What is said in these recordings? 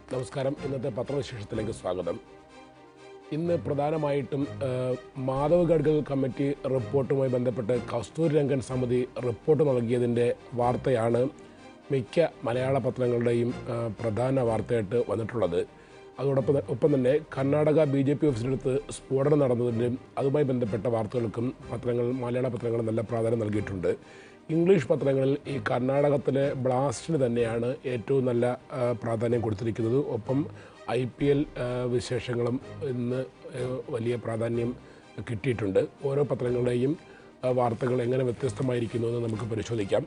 നമസ്കാരം ഇന്നത്തെ പത്രവിശേഷത്തിലേക്ക് സ്വാഗതം ഇന്ന് പ്രധാനമായിട്ടും ആ, മാധവ് ഗഡ്കൽ കമ്മിറ്റി റിപ്പോർട്ടുമായി ബന്ധപ്പെട്ട് കസ്തൂരി രംഗൻ സമിതി റിപ്പോർട്ട് നൽകിയതിൻ്റെ വാർത്തയാണ് മിക്ക മലയാള പത്രങ്ങളുടെയും ആ, പ്രധാന വാർത്തയായിട്ട് വന്നിട്ടുള്ളത് അതോടൊപ്പം ത- ഒപ്പം തന്നെ കർണാടക ബി ജെ പി ഓഫീസിനടുത്ത് സ്ഫോടനം നടന്നതിൻ്റെയും അതുമായി ബന്ധപ്പെട്ട വാർത്തകൾക്കും പത്രങ്ങൾ മലയാള പത്രങ്ങൾ നല്ല പ്രാധാന്യം നൽകിയിട്ടുണ്ട് ഇംഗ്ലീഷ് പത്രങ്ങളിൽ ഈ കർണാടകത്തിലെ ബ്ലാസ്റ്റിന് തന്നെയാണ് ഏറ്റവും നല്ല ആ, പ്രാധാന്യം കൊടുത്തിരിക്കുന്നത് ഒപ്പം ഐ പി എൽ വിശേഷങ്ങളും ഇന്ന് ആ, വലിയ പ്രാധാന്യം കിട്ടിയിട്ടുണ്ട് ഓരോ പത്രങ്ങളുടെയും ആ, വാർത്തകൾ എങ്ങനെ വ്യത്യസ്തമായിരിക്കുന്നു എന്ന് നമുക്ക് പരിശോധിക്കാം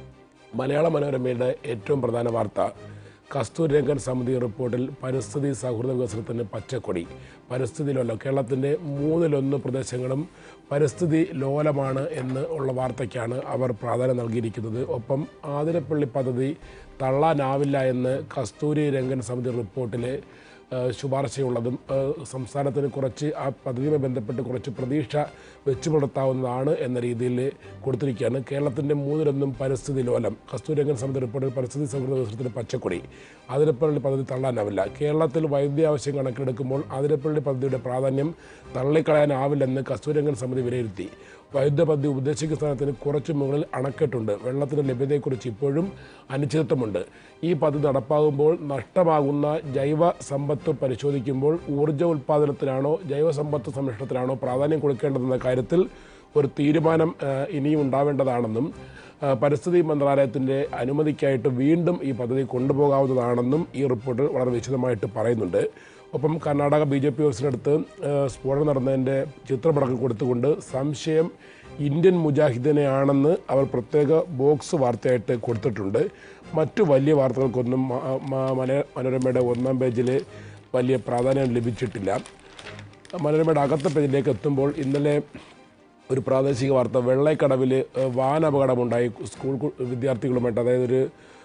മലയാള മനോരമയുടെ ഏറ്റവും പ്രധാന വാർത്ത കസ്തൂരി രംഗൻ സമിതി റിപ്പോർട്ടിൽ പരിസ്ഥിതി സൗഹൃദ വികസനത്തിന് പച്ചക്കൊടി പരിസ്ഥിതി ലോലം കേരളത്തിൻ്റെ മൂന്നിലൊന്ന് പ്രദേശങ്ങളും പരിസ്ഥിതി ലോലമാണ് എന്ന് ഉള്ള വാർത്തയ്ക്കാണ് അവർ പ്രാധാന്യം നൽകിയിരിക്കുന്നത് ഒപ്പം ആതിരപ്പള്ളി പദ്ധതി തള്ളാനാവില്ല എന്ന് കസ്തൂരി രംഗൻ സമിതി റിപ്പോർട്ടിലെ ഏഹ് ശുപാർശയുള്ളതും ഏഹ് സംസ്ഥാനത്തിന് കുറച്ച് ആ പദ്ധതിയുമായി ബന്ധപ്പെട്ട് കുറച്ച് പ്രതീക്ഷ വെച്ചു പുലർത്താവുന്നതാണ് എന്ന രീതിയിൽ കൊടുത്തിരിക്കുകയാണ് കേരളത്തിൻ്റെ മൂന്നിലൊന്നും പരിസ്ഥിതി ലോലം കസ്തൂരംഗൻ സമിതി റിപ്പോർട്ടിൽ പരിസ്ഥിതി സൗഹൃദ വികസനത്തിന് പച്ചക്കൊടി അതിരപ്പള്ളി പദ്ധതി തള്ളാനാവില്ല കേരളത്തിൽ വൈദ്യുതി ആവശ്യം കണക്കെടുക്കുമ്പോൾ അതിരപ്പള്ളി പദ്ധതിയുടെ പ്രാധാന്യം തള്ളിക്കളയാനാവില്ലെന്ന് കസ്തൂരംഗൻ സമിതി വിലയിരുത്തി വൈദ്യുത പദ്ധതി ഉദ്ദേശിക്കുന്ന സ്ഥാനത്തിന് കുറച്ച് മുകളിൽ അണക്കെട്ടുണ്ട് വെള്ളത്തിൻ്റെ ലഭ്യതയെക്കുറിച്ച് ഇപ്പോഴും അനിശ്ചിതത്വമുണ്ട് ഈ പദ്ധതി നടപ്പാകുമ്പോൾ നഷ്ടമാകുന്ന ജൈവ സമ്പത്ത് പരിശോധിക്കുമ്പോൾ ഊർജ്ജ ഉൽപ്പാദനത്തിനാണോ ജൈവ സമ്പത്ത് സംരക്ഷണത്തിനാണോ പ്രാധാന്യം കൊടുക്കേണ്ടതെന്ന കാര്യത്തിൽ ഒരു തീരുമാനം ആ, ഇനിയും ഉണ്ടാവേണ്ടതാണെന്നും ആ, പരിസ്ഥിതി മന്ത്രാലയത്തിൻ്റെ അനുമതിക്കായിട്ട് വീണ്ടും ഈ പദ്ധതി കൊണ്ടുപോകാവുന്നതാണെന്നും ഈ റിപ്പോർട്ടിൽ വളരെ വിശദമായിട്ട് പറയുന്നുണ്ട് ഒപ്പം കർണാടക ബി ജെ പി ഓഫീസിനടുത്ത് ആ, സ്ഫോടനം നടന്നതിൻ്റെ ചിത്രപടക്കം കൊടുത്തുകൊണ്ട് സംശയം ഇന്ത്യൻ മുജാഹിദിനെയാണെന്ന് അവർ പ്രത്യേക ബോക്സ് വാർത്തയായിട്ട് കൊടുത്തിട്ടുണ്ട് മറ്റു വലിയ വാർത്തകൾക്കൊന്നും മ- മ- മന- മനോരമയുടെ ഒന്നാം പേജിൽ വലിയ പ്രാധാന്യം ലഭിച്ചിട്ടില്ല മനോരമയുടെ അകത്ത പേജിലേക്ക് എത്തുമ്പോൾ ഇന്നലെ ഒരു പ്രാദേശിക വാർത്ത വെള്ളക്കടവിൽ വാൻ അപകടമുണ്ടായി സ്കൂൾ കു- വിദ്യാർത്ഥികളുമായിട്ട് അതായത് ഒരു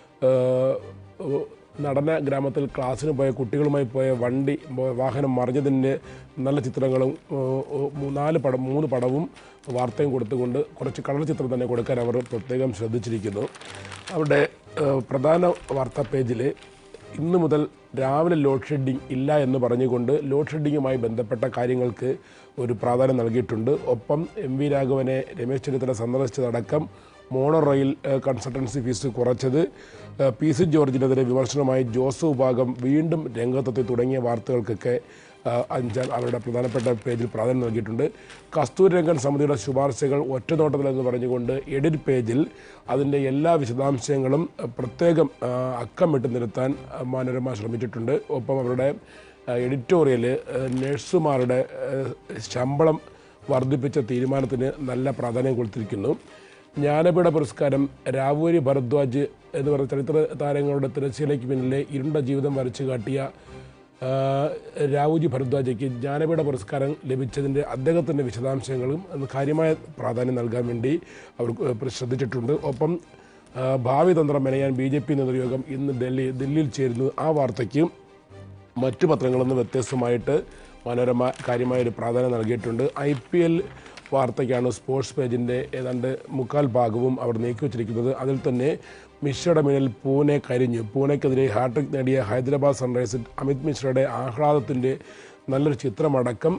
ഏഹ്, നടന ഗ്രാമത്തിൽ ക്ലാസ്സിന് പോയ കുട്ടികളുമായി പോയ വണ്ടി മോ- വാഹനം മറിഞ്ഞതിൻ്റെ നല്ല ചിത്രങ്ങളും ഏഹ്, ഏഹ്, നാല് പടം മൂന്ന് പടവും വാർത്തയും കൊടുത്തുകൊണ്ട് കുറച്ച് കളർ ചിത്രം തന്നെ കൊടുക്കാൻ അവർ പ്രത്യേകം ശ്രദ്ധിച്ചിരിക്കുന്നു അവിടെ ഏഹ്, പ്രധാന വാർത്താ പേജിൽ ഇന്ന് മുതൽ രാവിലെ ലോഡ് ഷെഡിംഗ് ഇല്ല എന്ന് പറഞ്ഞുകൊണ്ട് ലോഡ് ഷെഡിങ്ങുമായി ബന്ധപ്പെട്ട കാര്യങ്ങൾക്ക് ഒരു പ്രാധാന്യം നൽകിയിട്ടുണ്ട് ഒപ്പം എം വി രാഘവനെ രമേശ് ചെന്നിത്തല സന്ദർശിച്ചതടക്കം മോണോ റെയിൽ ഏഹ്, കൺസൾട്ടൻസി ഫീസ് കുറച്ചത് ഏഹ്, പി സി ജോർജിനെതിരെ വിമർശനമായി ജോസ് വിഭാഗം വീണ്ടും രംഗത്തെത്തി തുടങ്ങിയ വാർത്തകൾക്കൊക്കെ ഏഹ്, അഞ്ചാം അവരുടെ പ്രധാനപ്പെട്ട പേജിൽ പ്രാധാന്യം നൽകിയിട്ടുണ്ട് കസ്തൂരി രംഗൻ സമിതിയുടെ ശുപാർശകൾ ഒറ്റനോട്ടത്തിലെന്ന് പറഞ്ഞുകൊണ്ട് എഡിറ്റ് പേജിൽ അതിൻ്റെ എല്ലാ വിശദാംശങ്ങളും ഏഹ്, പ്രത്യേകം ഏഹ്, അക്കമിട്ട് നിരത്താൻ ഏഹ്, മനോരമ ശ്രമിച്ചിട്ടുണ്ട് ഒപ്പം അവരുടെ എഡിറ്റോറിയൽ നഴ്സുമാരുടെ ഏഹ്, ശമ്പളം വർദ്ധിപ്പിച്ച തീരുമാനത്തിന് നല്ല പ്രാധാന്യം കൊടുത്തിരിക്കുന്നു ജ്ഞാനപീഠ പുരസ്കാരം രാവൂരി ഭരദ്വാജ് എന്ന് പറയുന്ന ചരിത്ര താരങ്ങളുടെ തിരശ്ശീലയ്ക്ക് പിന്നിലെ ഇരുണ്ട ജീവിതം വരച്ചു കാട്ടിയ ആ, രാവുജി ഭരദ്വാജയ്ക്ക് ജ്ഞാനപീഠ പുരസ്കാരം ലഭിച്ചതിൻ്റെ അദ്ദേഹത്തിൻ്റെ വിശദാംശങ്ങളും അത് കാര്യമായ പ്രാധാന്യം നൽകാൻ വേണ്ടി അവർ ഏഹ്, ശ്രദ്ധിച്ചിട്ടുണ്ട് ഒപ്പം ആ, ഭാവി തന്ത്രം മെനയാൻ ബി ജെ പി നേതൃയോഗം ഇന്ന് ഡൽഹി ദില്ലിയിൽ ചേരുന്നു ആ വാർത്തയ്ക്ക് മറ്റു പത്രങ്ങളിൽ നിന്ന് വ്യത്യസ്തമായിട്ട് മനോരമ കാര്യമായൊരു പ്രാധാന്യം നൽകിയിട്ടുണ്ട് ഐ പി എൽ വാർത്തയ്ക്കാണ് സ്പോർട്സ് പേജിൻ്റെ ഏതാണ്ട് മുക്കാൽ ഭാഗവും അവർ നീക്കി വച്ചിരിക്കുന്നത് അതിൽ തന്നെ മിശ്രയുടെ മുന്നിൽ പൂനെ കരിഞ്ഞു പൂനെക്കെതിരെ ഹാട്രിക് നേടിയ ഹൈദരാബാദ് സൺറൈസേഴ്സ് അമിത് മിശ്രയുടെ ആഹ്ലാദത്തിൻ്റെ നല്ലൊരു ചിത്രമടക്കം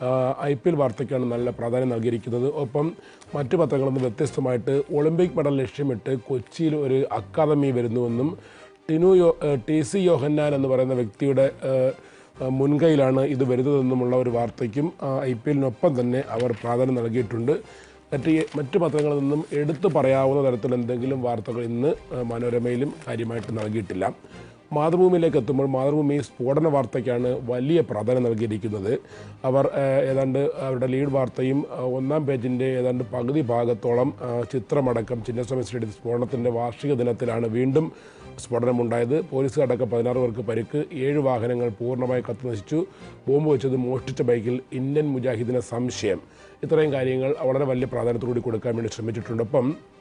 ഐ പി എൽ വാർത്തയ്ക്കാണ് നല്ല പ്രാധാന്യം നൽകിയിരിക്കുന്നത് ഒപ്പം മറ്റു പത്രങ്ങളിൽ നിന്ന് വ്യത്യസ്തമായിട്ട് ഒളിമ്പിക് മെഡൽ ലക്ഷ്യമിട്ട് കൊച്ചിയിൽ ഒരു അക്കാദമി വരുന്നുവെന്നും ടിനു യോ ഏഹ് ടി സി യോഹന്നാൻ എന്ന് പറയുന്ന വ്യക്തിയുടെ ഏഹ്, ഏഹ് മുൻകൈയിലാണ് ഇത് വരുന്നതെന്നുമുള്ള ഒരു വാർത്തയ്ക്കും ഐ പി എല്ലിനൊപ്പം തന്നെ അവർ പ്രാധാന്യം നൽകിയിട്ടുണ്ട് മറ്റ് ഈ- മറ്റു പത്രങ്ങളിൽ നിന്നും എടുത്തു പറയാവുന്ന തരത്തിൽ എന്തെങ്കിലും വാർത്തകൾ ഇന്ന് ഏഹ്, മനോരമയിലും കാര്യമായിട്ട് നൽകിയിട്ടില്ല മാതൃഭൂമിയിലേക്ക് എത്തുമ്പോൾ മാതൃഭൂമി സ്ഫോടന വാർത്തയ്ക്കാണ് വലിയ പ്രാധാന്യം നൽകിയിരിക്കുന്നത് അവർ ഏഹ്, ഏതാണ്ട് അവരുടെ ലീഡ് വാർത്തയും ഏഹ്, ഒന്നാം പേജിൻ്റെ ഏതാണ്ട് പകുതി ഭാഗത്തോളം ഏഹ്, ചിത്രമടക്കം ചിന്നസ്വാമി സ്റ്റേഡിയം സ്ഫോടനത്തിൻ്റെ വാർഷിക ദിനത്തിലാണ് വീണ്ടും സ്ഫോടനമുണ്ടായത് പോലീസ് അടക്കം പതിനാറ് പേർക്ക് പരിക്ക് ഏഴ് വാഹനങ്ങൾ പൂർണ്ണമായി കത്തുനശിച്ചു ബോംബ് വെച്ചത് മോഷ്ടിച്ച ബൈക്കിൽ ഇന്ത്യൻ മുജാഹിദിന് സംശയം ഇത്രയും കാര്യങ്ങൾ വളരെ വലിയ പ്രാധാന്യത്തോടുകൂടി കൊടുക്കാൻ വേണ്ടി ശ്രമിച്ചിട്ടുണ്ട് ഒപ്പം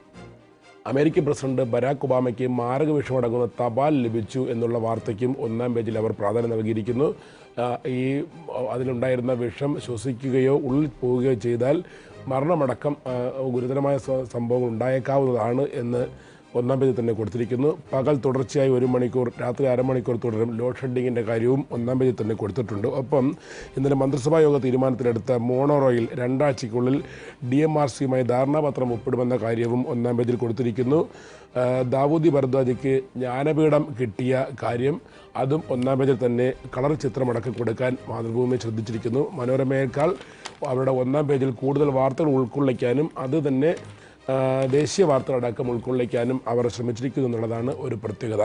അമേരിക്കൻ പ്രസിഡന്റ് ബരാക് ഒബാമയ്ക്ക് മാരക വിഷമടങ്ങുന്ന തപാൽ ലഭിച്ചു എന്നുള്ള വാർത്തയ്ക്കും ഒന്നാം പേജിൽ അവർ പ്രാധാന്യം നൽകിയിരിക്കുന്നു ആ, ഈ അതിലുണ്ടായിരുന്ന വിഷം ശ്വസിക്കുകയോ ഉള്ളിൽ പോവുകയോ ചെയ്താൽ മരണമടക്കം ആ, ഗുരുതരമായ സ- സംഭവങ്ങൾ ഉണ്ടായേക്കാവുന്നതാണ് എന്ന് ഒന്നാം പേജിൽ തന്നെ കൊടുത്തിരിക്കുന്നു പകൽ തുടർച്ചയായി ഒരു മണിക്കൂർ രാത്രി അരമണിക്കൂർ തുടരും ലോഡ് ഷെഡിങ്ങിൻ്റെ കാര്യവും ഒന്നാം പേജിൽ തന്നെ കൊടുത്തിട്ടുണ്ട് ഒപ്പം ഇന്നലെ മന്ത്രിസഭാ യോഗ തീരുമാനത്തിലെടുത്ത മോണോറോയിൽ രണ്ടാഴ്ചയ്ക്കുള്ളിൽ ഡി എം ആർ സിയുമായി ധാരണാപത്രം ഒപ്പിടുമെന്ന കാര്യവും ഒന്നാം പേജിൽ കൊടുത്തിരിക്കുന്നു ആ, ദാവൂദി ഭരദ്വാജിക്ക് ജ്ഞാനപീഠം കിട്ടിയ കാര്യം അതും ഒന്നാം പേജിൽ തന്നെ കളർ ചിത്രമടക്കം കൊടുക്കാൻ മാതൃഭൂമി ശ്രദ്ധിച്ചിരിക്കുന്നു മനോരമയേക്കാൾ അവരുടെ ഒന്നാം പേജിൽ കൂടുതൽ വാർത്തകൾ ഉൾക്കൊള്ളിക്കാനും അത് തന്നെ ആ, ദേശീയ വാർത്തകളടക്കം ഉൾക്കൊള്ളിക്കാനും അവർ ശ്രമിച്ചിരിക്കുന്നു എന്നുള്ളതാണ് ഒരു പ്രത്യേകത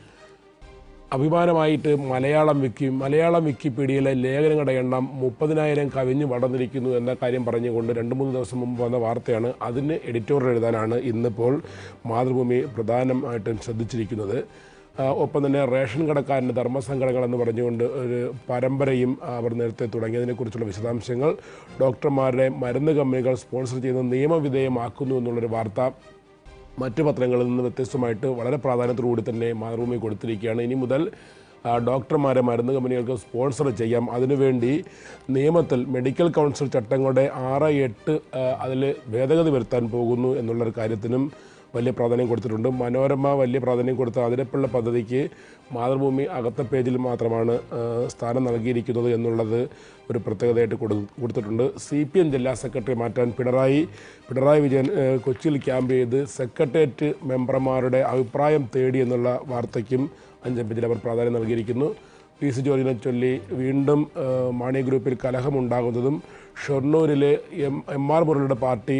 അഭിമാനമായിട്ട് മലയാളം വിക്കി മലയാളം വിക്കിപീഡിയയിലെ ലേഖനങ്ങളുടെ എണ്ണം മുപ്പതിനായിരം കവിഞ്ഞു വളർന്നിരിക്കുന്നു എന്ന കാര്യം പറഞ്ഞുകൊണ്ട് രണ്ട് മൂന്ന് ദിവസം മുമ്പ് വന്ന വാർത്തയാണ് അതിന് എഡിറ്റോറിയൽ എഴുതാനാണ് ഇന്നിപ്പോൾ മാതൃഭൂമി പ്രധാനമായിട്ടും ശ്രദ്ധിച്ചിരിക്കുന്നത് ആ, ഒപ്പം തന്നെ റേഷൻ കടക്കാരൻ്റെ ധർമ്മസങ്കടങ്ങൾ എന്ന് പറഞ്ഞുകൊണ്ട് ഒരു പരമ്പരയും അവർ നേരത്തെ തുടങ്ങിയതിനെക്കുറിച്ചുള്ള വിശദാംശങ്ങൾ ഡോക്ടർമാരുടെ മരുന്ന് കമ്പനികൾ സ്പോൺസർ ചെയ്യുന്ന നിയമവിധേയമാക്കുന്നു എന്നുള്ളൊരു വാർത്ത മറ്റു പത്രങ്ങളിൽ നിന്ന് വ്യത്യസ്തമായിട്ട് വളരെ പ്രാധാന്യത്തോടുകൂടി തന്നെ മാതൃഭൂമി കൊടുത്തിരിക്കുകയാണ് ഇനി മുതൽ ആ, ഡോക്ടർമാരെ മരുന്ന് കമ്പനികൾക്ക് സ്പോൺസർ ചെയ്യാം അതിനുവേണ്ടി നിയമത്തിൽ മെഡിക്കൽ കൗൺസിൽ ചട്ടങ്ങളുടെ ആറ് എട്ട് അതിൽ ഭേദഗതി വരുത്താൻ പോകുന്നു എന്നുള്ളൊരു കാര്യത്തിനും വലിയ പ്രാധാന്യം കൊടുത്തിട്ടുണ്ട് മനോരമ വലിയ പ്രാധാന്യം കൊടുത്ത അതിരപ്പുള്ള പദ്ധതിക്ക് മാതൃഭൂമി അകത്ത പേജിൽ മാത്രമാണ് ആ, സ്ഥാനം നൽകിയിരിക്കുന്നത് എന്നുള്ളത് ഒരു പ്രത്യേകതയായിട്ട് കൊടു കൊടുത്തിട്ടുണ്ട് സി പി എം ജില്ലാ സെക്രട്ടറി മാറ്റാൻ പിണറായി പിണറായി വിജയൻ ആ, കൊച്ചിയിൽ ക്യാമ്പ് ചെയ്ത് സെക്രട്ടേറിയറ്റ് മെമ്പർമാരുടെ അഭിപ്രായം തേടി എന്നുള്ള വാർത്തയ്ക്കും അഞ്ചാം പേജിൽ അവർ പ്രാധാന്യം നൽകിയിരിക്കുന്നു പി സി ജോർജിനെ ചൊല്ലി വീണ്ടും ആ, മാണി ഗ്രൂപ്പിൽ കലഹമുണ്ടാകുന്നതും ഷൊർണൂരിലെ എം എം ആർ മുരളിയുടെ പാർട്ടി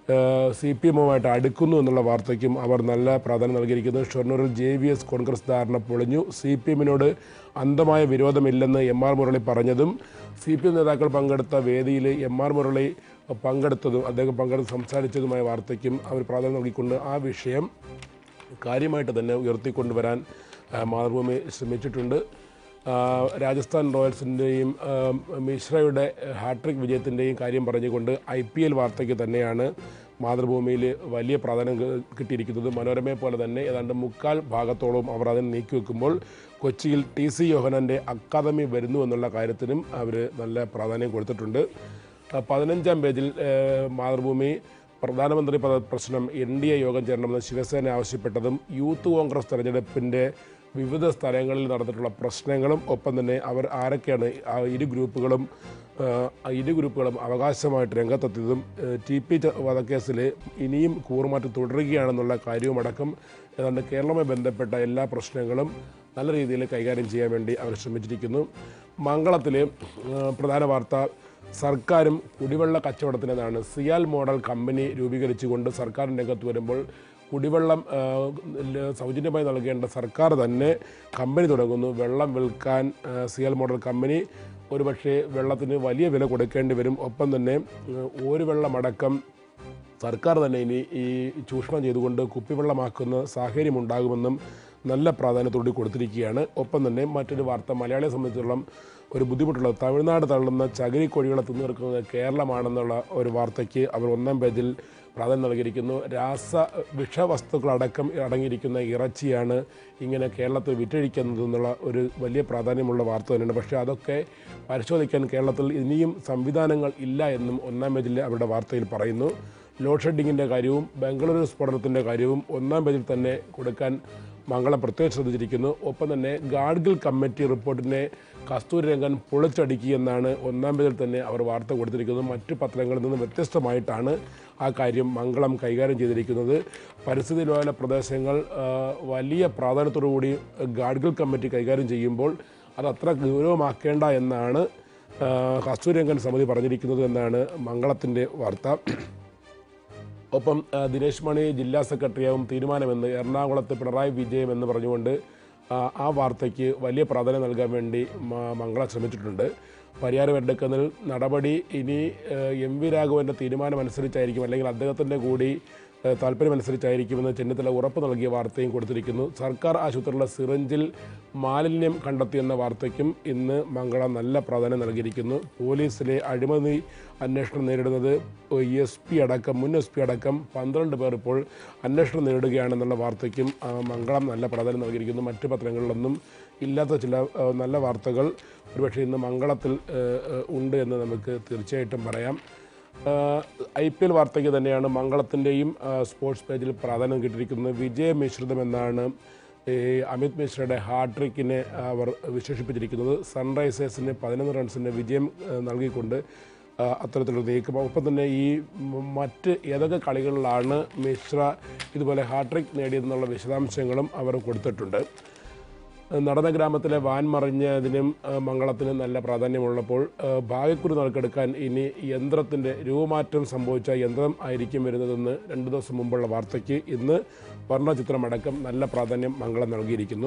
സി പി എമ്മുമായിട്ട് അടുക്കുന്നു എന്നുള്ള വാർത്തയ്ക്കും അവർ നല്ല പ്രാധാന്യം നൽകിയിരിക്കുന്നു ഷൊർണൂരിൽ ജെ വി എസ് കോൺഗ്രസ് ധാരണ പൊളിഞ്ഞു സി പി എമ്മിനോട് അന്ധമായ വിരോധമില്ലെന്ന് എം ആർ മുരളി പറഞ്ഞതും സി പി എം നേതാക്കൾ പങ്കെടുത്ത വേദിയിൽ എം ആർ മുരളി പങ്കെടുത്തതും അദ്ദേഹം പങ്കെടുത്ത് സംസാരിച്ചതുമായ വാർത്തയ്ക്കും അവർ പ്രാധാന്യം നൽകിക്കൊണ്ട് ആ വിഷയം കാര്യമായിട്ട് തന്നെ ഉയർത്തിക്കൊണ്ടുവരാൻ ആ, മാതൃഭൂമി ശ്രമിച്ചിട്ടുണ്ട് ആ, രാജസ്ഥാൻ റോയൽസിൻ്റെയും ആ, മിശ്രയുടെ ഹാട്രിക് വിജയത്തിൻ്റെയും കാര്യം പറഞ്ഞുകൊണ്ട് ഐ പി എൽ വാർത്തയ്ക്ക് തന്നെയാണ് മാതൃഭൂമിയിൽ വലിയ പ്രാധാന്യം കി- കിട്ടിയിരിക്കുന്നത് മനോരമയെ പോലെ തന്നെ ഏതാണ്ട് മുക്കാൽ ഭാഗത്തോളം അവർ അതിനെ നീക്കി വെക്കുമ്പോൾ കൊച്ചിയിൽ ടി സി യോഹനൻ്റെ അക്കാദമി വരുന്നു എന്നുള്ള കാര്യത്തിനും അവർ നല്ല പ്രാധാന്യം കൊടുത്തിട്ടുണ്ട് ആ, പതിനഞ്ചാം പേജിൽ ആ, മാതൃഭൂമി പ്രധാനമന്ത്രി പദ പ്രശ്നം എൻ ഡി എ യോഗം ചേരണമെന്ന് ശിവസേന ആവശ്യപ്പെട്ടതും യൂത്ത് കോൺഗ്രസ് തെരഞ്ഞെടുപ്പിൻ്റെ വിവിധ സ്ഥലങ്ങളിൽ നടന്നിട്ടുള്ള പ്രശ്നങ്ങളും ഒപ്പം തന്നെ അവർ ആരൊക്കെയാണ് ആ ഇരു ഗ്രൂപ്പുകളും ആ, ആ ഇരു ഗ്രൂപ്പുകളും അവകാശമായിട്ട് രംഗത്തെത്തിയതും ഏഹ്, ടി പി ച- വധക്കേസിൽ ഇനിയും കൂറുമാറ്റം തുടരുകയാണെന്നുള്ള കാര്യവുമടക്കം ഏതാണ്ട് കേരളവുമായി ബന്ധപ്പെട്ട എല്ലാ പ്രശ്നങ്ങളും നല്ല രീതിയിൽ കൈകാര്യം ചെയ്യാൻ വേണ്ടി അവർ ശ്രമിച്ചിരിക്കുന്നു മംഗളത്തിൽ പ്രധാന വാർത്ത സർക്കാരും കുടിവെള്ള കച്ചവടത്തിനെന്നാണ് സിയാൽ മോഡൽ കമ്പനി രൂപീകരിച്ചുകൊണ്ട് സർക്കാർ രംഗത്ത് വരുമ്പോൾ കുടിവെള്ളം ആ, ല- സൗജന്യമായി നൽകേണ്ട സർക്കാർ തന്നെ കമ്പനി തുടങ്ങുന്നു വെള്ളം വിൽക്കാൻ ആ, സിയാൽ മോഡൽ കമ്പനി ഒരുപക്ഷെ വെള്ളത്തിന് വലിയ വില കൊടുക്കേണ്ടി വരും ഒപ്പം തന്നെ ആ, ഒരു വെള്ളമടക്കം സർക്കാർ തന്നെ ഇനി ഈ ചൂഷണം ചെയ്തുകൊണ്ട് കുപ്പിവെള്ളമാക്കുന്ന സാഹചര്യം ഉണ്ടാകുമെന്നും നല്ല പ്രാധാന്യത്തോടെ കൊടുത്തിരിക്കുകയാണ് ഒപ്പം തന്നെ മറ്റൊരു വാർത്ത മലയാളിയെ സംബന്ധിച്ചിടത്തോളം ഒരു ബുദ്ധിമുട്ടുള്ളത് തമിഴ്നാട് തള്ളുന്ന ചകിരി കോഴികളെ തിന്നിറക്കുന്നത് കേരളമാണെന്നുള്ള ഒരു വാർത്തയ്ക്ക് അവർ ഒന്നാം പേജിൽ പ്രാധാന്യം നൽകിയിരിക്കുന്നു രാസ വിഷവസ്തുക്കളടക്കം അടങ്ങിയിരിക്കുന്ന ഇറച്ചിയാണ് ഇങ്ങനെ കേരളത്തിൽ വിറ്റഴിക്കുന്നത് എന്നുള്ള ഒരു വലിയ പ്രാധാന്യമുള്ള വാർത്ത തന്നെയാണ് പക്ഷേ അതൊക്കെ പരിശോധിക്കാൻ കേരളത്തിൽ ഇനിയും സംവിധാനങ്ങൾ ഇല്ല എന്നും ഒന്നാം പേജിൽ അവരുടെ വാർത്തയിൽ പറയുന്നു ലോഡ് ഷെഡിങ്ങിൻ്റെ കാര്യവും ബംഗളൂരു സ്ഫോടനത്തിൻ്റെ കാര്യവും ഒന്നാം പേജിൽ തന്നെ കൊടുക്കാൻ മംഗളം പ്രത്യേകം ശ്രദ്ധിച്ചിരിക്കുന്നു ഒപ്പം തന്നെ ഗാഡ്ഗിൽ കമ്മിറ്റി റിപ്പോർട്ടിനെ കസ്തൂരി രംഗൻ പൊളിച്ചടുക്കിയെന്നാണ് ഒന്നാം പേജിൽ തന്നെ അവർ വാർത്ത കൊടുത്തിരിക്കുന്നത് മറ്റു പത്രങ്ങളിൽ നിന്ന് വ്യത്യസ്തമായിട്ടാണ് ആ കാര്യം മംഗളം കൈകാര്യം ചെയ്തിരിക്കുന്നത് പരിസ്ഥിതി ലോല പ്രദേശങ്ങൾ ആ, വലിയ പ്രാധാന്യത്തോടുകൂടി ഗാഡ്ഗിൽ കമ്മിറ്റി കൈകാര്യം ചെയ്യുമ്പോൾ അത് അത്ര ഗൗരവമാക്കേണ്ട എന്നാണ് ആ, കസ്തൂരി രംഗൻ സമിതി പറഞ്ഞിരിക്കുന്നത് എന്നാണ് മംഗളത്തിൻ്റെ വാർത്ത ഒപ്പം ആ, ദിനേശ് മണി ജില്ലാ സെക്രട്ടറിയാവും തീരുമാനമെന്ന് എറണാകുളത്ത് പിണറായി വിജയം എന്ന് പറഞ്ഞുകൊണ്ട് ആ, ആ വാർത്തയ്ക്ക് വലിയ പ്രാധാന്യം നൽകാൻ വേണ്ടി മ- മംഗളം ശ്രമിച്ചിട്ടുണ്ട് പരിഹാരം എടുക്കുന്നതിൽ നടപടി ഇനി ആ, എം വി രാഘവൻ്റെ തീരുമാനമനുസരിച്ചായിരിക്കും അല്ലെങ്കിൽ അദ്ദേഹത്തിൻ്റെ കൂടി ആ, താല്പര്യമനുസരിച്ചായിരിക്കുമെന്ന് ചെന്നിത്തല ഉറപ്പ് നൽകിയ വാർത്തയും കൊടുത്തിരിക്കുന്നു സർക്കാർ ആശുപത്രിയിലെ സിറിഞ്ചിൽ മാലിന്യം കണ്ടെത്തിയെന്ന വാർത്തയ്ക്കും ഇന്ന് മംഗളം നല്ല പ്രാധാന്യം നൽകിയിരിക്കുന്നു പോലീസിലെ അഴിമതി അന്വേഷണം നേരിടുന്നത് എസ് പി അടക്കം മുൻ എസ് പി അടക്കം പന്ത്രണ്ട് പേർ ഇപ്പോൾ അന്വേഷണം നേരിടുകയാണെന്നുള്ള വാർത്തയ്ക്കും ആ, മംഗളം നല്ല പ്രാധാന്യം നൽകിയിരിക്കുന്നു മറ്റു പത്രങ്ങളിലൊന്നും ഇല്ലാത്ത ചില ആ, നല്ല വാർത്തകൾ ഒരുപക്ഷെ ഇന്ന് മംഗളത്തിൽ ആ, ആ, ഉണ്ട് എന്ന് നമുക്ക് തീർച്ചയായിട്ടും പറയാം ഐ പി എൽ വാർത്തയ്ക്ക് തന്നെയാണ് മംഗളത്തിൻ്റെയും സ്പോർട്സ് പേജിൽ പ്രാധാന്യം കിട്ടിയിരിക്കുന്നത് വിജയ മിശ്രിതം എന്നാണ് ഈ അമിത് മിശ്രയുടെ ഹാട്രിക്കിനെ അവർ വിശേഷിപ്പിച്ചിരിക്കുന്നത് സൺറൈസേഴ്സിന് പതിനൊന്ന് റൺസിൻ്റെ വിജയം ആ, നൽകിക്കൊണ്ട് ആ, അത്തരത്തിലൊരു നീക്കം ഒപ്പം തന്നെ ഈ മ- മറ്റ് ഏതൊക്കെ കളികളിലാണ് മിശ്ര ഇതുപോലെ ഹാട്രിക് നേടിയതെന്നുള്ള വിശദാംശങ്ങളും അവർ കൊടുത്തിട്ടുണ്ട് നടന ഗ്രാമത്തിലെ വാൻ മറിഞ്ഞതിനും ആ, മംഗളത്തിനും നല്ല പ്രാധാന്യമുള്ളപ്പോൾ ആ, ഭാഗ്യക്കുറി നറുക്കെടുക്കാൻ ഇനി യന്ത്രത്തിൻ്റെ രൂപമാറ്റം സംഭവിച്ച യന്ത്രം ആയിരിക്കും വരുന്നതെന്ന് രണ്ട് ദിവസം മുമ്പുള്ള വാർത്തയ്ക്ക് ഇന്ന് വർണ്ണചിത്രമടക്കം നല്ല പ്രാധാന്യം മംഗളം നൽകിയിരിക്കുന്നു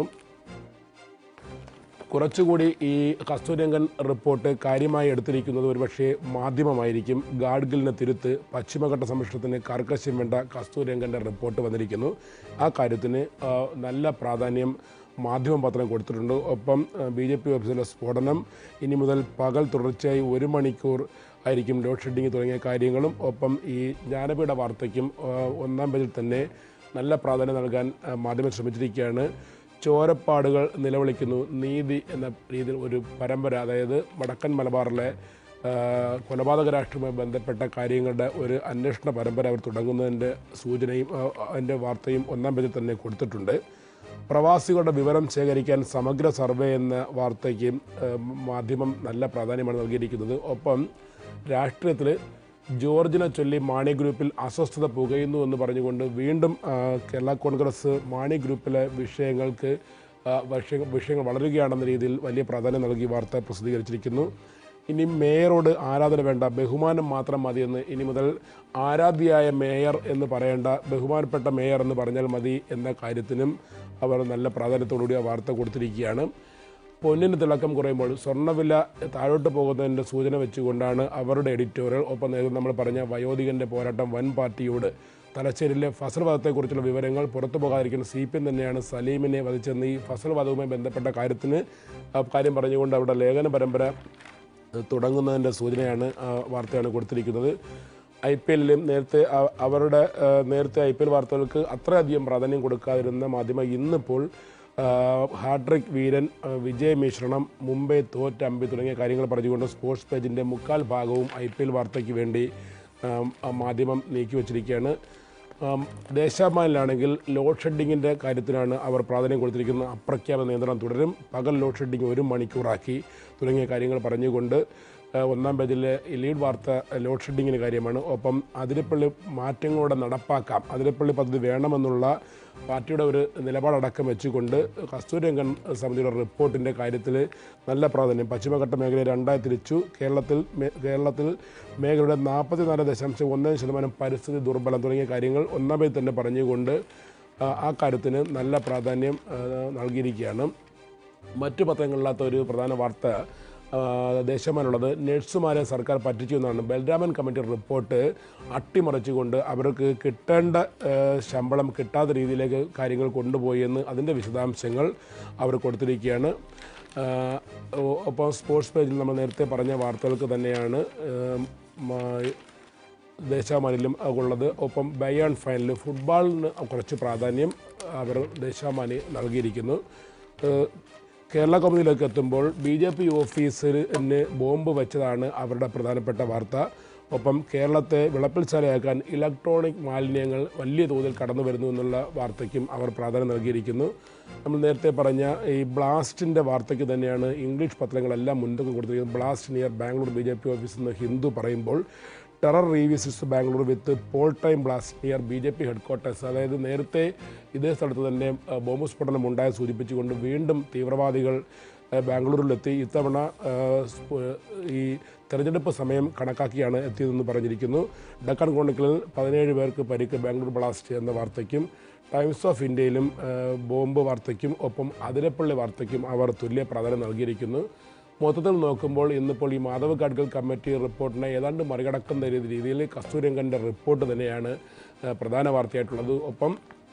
കുറച്ചുകൂടി ഈ കസ്തൂരംഗൻ റിപ്പോർട്ട് കാര്യമായി എടുത്തിരിക്കുന്നത് ഒരുപക്ഷെ മാധ്യമമായിരിക്കും ഗാഡ്ഗിലിന് തിരുത്ത് പശ്ചിമഘട്ട സംരക്ഷണത്തിന് കർക്കശ്യം വേണ്ട കസ്തൂരംഗൻ്റെ റിപ്പോർട്ട് വന്നിരിക്കുന്നു ആ കാര്യത്തിന് ആ, നല്ല പ്രാധാന്യം മാധ്യമ പത്രം കൊടുത്തിട്ടുണ്ട് ഒപ്പം ബി ജെ പി ഓഫീസിലെ സ്ഫോടനം ഇനി മുതൽ പകൽ തുടർച്ചയായി ഒരു മണിക്കൂർ ആയിരിക്കും ലോഡ് ഷെഡിങ് തുടങ്ങിയ കാര്യങ്ങളും ഒപ്പം ഈ ജ്ഞാനപീഠ വാർത്തയ്ക്കും ആ, ഒന്നാം പേജിൽ തന്നെ നല്ല പ്രാധാന്യം നൽകാൻ ആ, മാധ്യമം ശ്രമിച്ചിരിക്കുകയാണ് ചോരപ്പാടുകൾ നിലവിളിക്കുന്നു നീതി എന്ന രീതിയിൽ ഒരു പരമ്പര അതായത് വടക്കൻ മലബാറിലെ ആ, കൊലപാതക രാഷ്ട്രവുമായി ബന്ധപ്പെട്ട കാര്യങ്ങളുടെ ഒരു അന്വേഷണ പരമ്പര അവർ തുടങ്ങുന്നതിൻ്റെ സൂചനയും ആ, അതിൻ്റെ വാർത്തയും ഒന്നാം പേജിൽ തന്നെ കൊടുത്തിട്ടുണ്ട് പ്രവാസികളുടെ വിവരം ശേഖരിക്കാൻ സമഗ്ര സർവേ എന്ന വാർത്തയ്ക്ക് ആ, മാധ്യമം നല്ല പ്രാധാന്യമാണ് നൽകിയിരിക്കുന്നത് ഒപ്പം രാഷ്ട്രീയത്തിൽ ജോർജിനെ ചൊല്ലി മാണി ഗ്രൂപ്പിൽ അസ്വസ്ഥത പുകയുന്നു എന്ന് പറഞ്ഞുകൊണ്ട് വീണ്ടും ആ, കേരള കോൺഗ്രസ് മാണി ഗ്രൂപ്പിലെ വിഷയങ്ങൾക്ക് ആ, വിഷയ- വിഷയങ്ങൾ വളരുകയാണെന്ന രീതിയിൽ വലിയ പ്രാധാന്യം നൽകി വാർത്ത പ്രസിദ്ധീകരിച്ചിരിക്കുന്നു ഇനി മേയറോട് ആരാധന വേണ്ട ബഹുമാനം മാത്രം മതിയെന്ന് ഇനി മുതൽ ആരാധ്യയായ മേയർ എന്ന് പറയേണ്ട ബഹുമാനപ്പെട്ട മേയർ എന്ന് പറഞ്ഞാൽ മതി എന്ന കാര്യത്തിനും അവർ നല്ല പ്രാധാന്യത്തോടുകൂടി ആ വാർത്ത കൊടുത്തിരിക്കുകയാണ് പൊന്നിന് തിളക്കം കുറയുമ്പോൾ സ്വർണ്ണവില താഴോട്ട് പോകുന്നതിൻ്റെ സൂചന വെച്ചുകൊണ്ടാണ് അവരുടെ എഡിറ്റോറിയൽ ഒപ്പം നേരത്തെ നമ്മൾ പറഞ്ഞ വയോധികൻ്റെ പോരാട്ടം വൻ പാർട്ടിയോട് തലശ്ശേരിയിലെ ഫസൽ വധത്തെക്കുറിച്ചുള്ള വിവരങ്ങൾ പുറത്തു പോകാതിരിക്കുന്ന സി പി എം തന്നെയാണ് സലീമിനെ വധിച്ചെന്ന് ഈ ഫസൽ വധവുമായി ബന്ധപ്പെട്ട കാര്യത്തിന് ആ കാര്യം പറഞ്ഞുകൊണ്ട് അവരുടെ ലേഖന പരമ്പര തുടങ്ങുന്നതിൻ്റെ സൂചനയാണ് ആ വാർത്തയാണ് കൊടുത്തിരിക്കുന്നത് ഐ പി എല്ലിലും നേരത്തെ അ- അവരുടെ ആ, നേരത്തെ ഐ പി എൽ വാർത്തകൾക്ക് അത്രയധികം പ്രാധാന്യം കൊടുക്കാതിരുന്ന മാധ്യമം ഇന്നിപ്പോൾ ആ, ഹാട്രിക് വീരൻ ആ, വിജയ് മിശ്രണം മുംബൈ തോറ്റ അമ്പി തുടങ്ങിയ കാര്യങ്ങൾ പറഞ്ഞുകൊണ്ട് സ്പോർട്സ് പേജിൻ്റെ മുക്കാൽ ഭാഗവും ഐ പി എൽ വാർത്തയ്ക്ക് വേണ്ടി ആ, ആ മാധ്യമം നീക്കി വച്ചിരിക്കുകയാണ് ആം, ദേശാഭിമാനിലാണെങ്കിൽ ലോഡ് ഷെഡിങ്ങിൻ്റെ കാര്യത്തിലാണ് അവർ പ്രാധാന്യം കൊടുത്തിരിക്കുന്നത് അപ്രഖ്യാപന നിയന്ത്രണം തുടരും പകൽ ലോഡ് ഷെഡിങ് ഒരു മണിക്കൂറാക്കി തുടങ്ങിയ കാര്യങ്ങൾ പറഞ്ഞുകൊണ്ട് ആ, ഒന്നാം പേജിലെ ഈ ലീഡ് വാർത്ത ലോഡ് ഷെഡിങ്ങിന് കാര്യമാണ് ഒപ്പം അതിരപ്പള്ളി മാറ്റങ്ങളോടെ നടപ്പാക്കാം അതിരപ്പള്ളി പദ്ധതി വേണമെന്നുള്ള പാർട്ടിയുടെ ഒരു നിലപാടടക്കം വെച്ചുകൊണ്ട് കസ്തൂരിരംഗൻ സമിതിയുടെ റിപ്പോർട്ടിൻ്റെ കാര്യത്തിൽ നല്ല പ്രാധാന്യം പശ്ചിമഘട്ട മേഖലയെ രണ്ടായി തിരിച്ചു കേരളത്തിൽ മേ- കേരളത്തിൽ മേഖലയുടെ നാൽപ്പത്തിനാല് ദശാംശം ഒന്ന് ശതമാനം പരിസ്ഥിതി ദുർബലം തുടങ്ങിയ കാര്യങ്ങൾ ഒന്നാം പേജിൽ തന്നെ പറഞ്ഞുകൊണ്ട് ആ, ആ കാര്യത്തിന് നല്ല പ്രാധാന്യം ആ, നൽകിയിരിക്കുകയാണ് മറ്റു പത്രങ്ങളില്ലാത്ത ഒരു പ്രധാന വാർത്ത ആ, ദേശമാനുള്ളത് നഴ്സുമാരെ സർക്കാർ പറ്റിച്ചു എന്നാണ് ബൽരാമൻ കമ്മിറ്റി റിപ്പോർട്ട് അട്ടിമറിച്ചുകൊണ്ട് അവർക്ക് കിട്ടേണ്ട ആ, ശമ്പളം കിട്ടാത്ത രീതിയിലേക്ക് കാര്യങ്ങൾ കൊണ്ടുപോയി എന്ന് അതിൻ്റെ വിശദാംശങ്ങൾ അവർ കൊടുത്തിരിക്കുകയാണ് ആ, ഒ- ഒപ്പം സ്പോർട്സ് പേജിൽ നമ്മൾ നേരത്തെ പറഞ്ഞ വാർത്തകൾക്ക് തന്നെയാണ് ആ, മ- ദേശാമാനിലും ഉള്ളത് ഒപ്പം ബയാൺ ഫൈനലിൽ ഫുട്ബോളിന് കുറച്ച് പ്രാധാന്യം അവർ ദേശാമാനി നൽകിയിരിക്കുന്നു ഏഹ് കേരള കൗമുദിയിലേക്ക് എത്തുമ്പോൾ ബി ജെ പി ഓഫീസിന് ബോംബ് വെച്ചതാണ് അവരുടെ പ്രധാനപ്പെട്ട വാർത്ത ഒപ്പം കേരളത്തെ വിളപ്പിൽശാലയാക്കാൻ ഇലക്ട്രോണിക് മാലിന്യങ്ങൾ വലിയ തോതിൽ കടന്നു വരുന്നു എന്നുള്ള വാർത്തയ്ക്കും അവർ പ്രാധാന്യം നൽകിയിരിക്കുന്നു നമ്മൾ നേരത്തെ പറഞ്ഞ ഈ ബ്ലാസ്റ്റിൻ്റെ വാർത്തയ്ക്ക് തന്നെയാണ് ഇംഗ്ലീഷ് പത്രങ്ങളെല്ലാം മുൻതൂക്കം കൊടുത്തിരിക്കുന്നത് blast near Bangalore B J P office എന്ന് ഹിന്ദു പറയുമ്പോൾ terror revisits Bangalore with poll time blast near B J P headquarters അതായത് നേരത്തെ ഇതേ സ്ഥലത്ത് തന്നെ ആ, ബോംബ് സ്ഫോടനം ഉണ്ടായ സൂചിപ്പിച്ചുകൊണ്ട് വീണ്ടും തീവ്രവാദികൾ ആ, ബാംഗ്ലൂരിലെത്തി ഇത്തവണ ആ, സ്പ- ഈ തെരഞ്ഞെടുപ്പ് സമയം കണക്കാക്കിയാണ് എത്തിയതെന്ന് പറഞ്ഞിരിക്കുന്നു ഡക്കാൻ ക്രോണിക്കിളിൽ പതിനേഴ് പേർക്ക് പരിക്ക് ബാംഗ്ലൂർ ബ്ലാസ്റ്റ് എന്ന വാർത്തയ്ക്കും ടൈംസ് ഓഫ് ഇന്ത്യയിലും ആ, ബോംബ് വാർത്തയ്ക്കും ഒപ്പം അതിരപ്പള്ളി വാർത്തയ്ക്കും അവർ തുല്യ പ്രാധാന്യം നൽകിയിരിക്കുന്നു മൊത്തത്തിൽ നോക്കുമ്പോൾ ഇന്നിപ്പോൾ ഈ മാധവ് ഗാഡ്ഗിൽ കമ്മിറ്റി റിപ്പോർട്ടിനെ ഏതാണ്ട് മറികടക്കുന്ന രീതി- രീതിയിൽ കസ്തൂരംഗൻ്റെ റിപ്പോർട്ട് തന്നെയാണ് ആ, പ്രധാന വാർത്തയായിട്ടുള്ളത് ഒപ്പം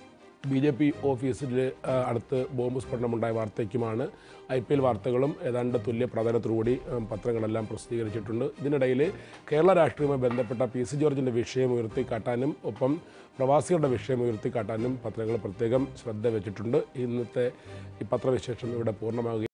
ബി ജെ പി ഓഫീസിൽ ആ, അടുത്ത് ബോംബ് സ്ഫോടനമുണ്ടായ വാർത്തയ്ക്കുമാണ് ഐ പി എൽ വാർത്തകളും ഏതാണ്ട് തുല്യ പ്രാധാന്യത്തോടുകൂടി ഉം, പത്രങ്ങളെല്ലാം പ്രസിദ്ധീകരിച്ചിട്ടുണ്ട് ഇതിനിടയിൽ കേരള രാഷ്ട്രീയവുമായി ബന്ധപ്പെട്ട പി സി ജോർജിൻ്റെ വിഷയം ഉയർത്തിക്കാട്ടാനും ഒപ്പം പ്രവാസികളുടെ വിഷയം ഉയർത്തിക്കാട്ടാനും പത്രങ്ങൾ പ്രത്യേകം ശ്രദ്ധ വെച്ചിട്ടുണ്ട് ഇന്നത്തെ ഈ പത്രവിശേഷം ഇവിടെ പൂർണ്ണമാകുകയും